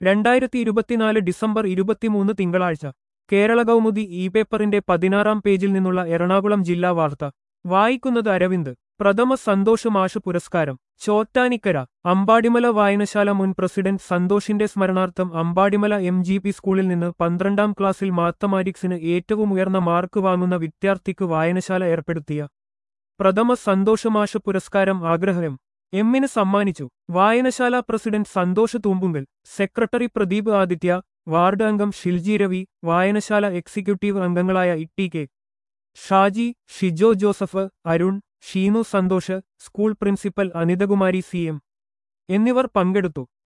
രണ്ടായിരത്തി ഇരുപത്തിനാല് ഡിസംബർ ഇരുപത്തിമൂന്ന് തിങ്കളാഴ്ച കേരള കൗമുദി ഇ പേപ്പറിന്റെ പതിനാറാം പേജിൽ നിന്നുള്ള എറണാകുളം ജില്ലാ വാർത്ത വായിക്കുന്നത് അരവിന്ദ് പ്രഥമ സന്തോഷ് മാഷ് പുരസ്കാരം ചോറ്റാനിക്കര അമ്പാടിമല വായനശാല മുൻ പ്രസിഡന്റ് സന്തോഷിന്റെ സ്മരണാർത്ഥം അമ്പാടിമല എം ജി പി സ്കൂളിൽ നിന്ന് പന്ത്രണ്ടാം ക്ലാസ്സിൽ മാത്തമാറ്റിക്സിന് ഏറ്റവും ഉയർന്ന മാർക്ക് വാങ്ങുന്ന വിദ്യാർത്ഥിക്ക് വായനശാല ഏർപ്പെടുത്തിയ പ്രഥമ സന്തോഷ് മാഷ് പുരസ്കാരം ആഗ്രഹം എമ്മിന് സമ്മാനിച്ചു വായനശാല president Santhosh Thoombunkal secretary Pradeep Aditya ward അംഗം ഷിൽജി രവി വായനശാല എക്സിക്യൂട്ടീവ് അംഗങ്ങളായ Itty K Shaji Shijo Joseph Arun Sheenu Santhosh school principal Anithakumari C M എന്നിവർ പങ്കെടുത്തു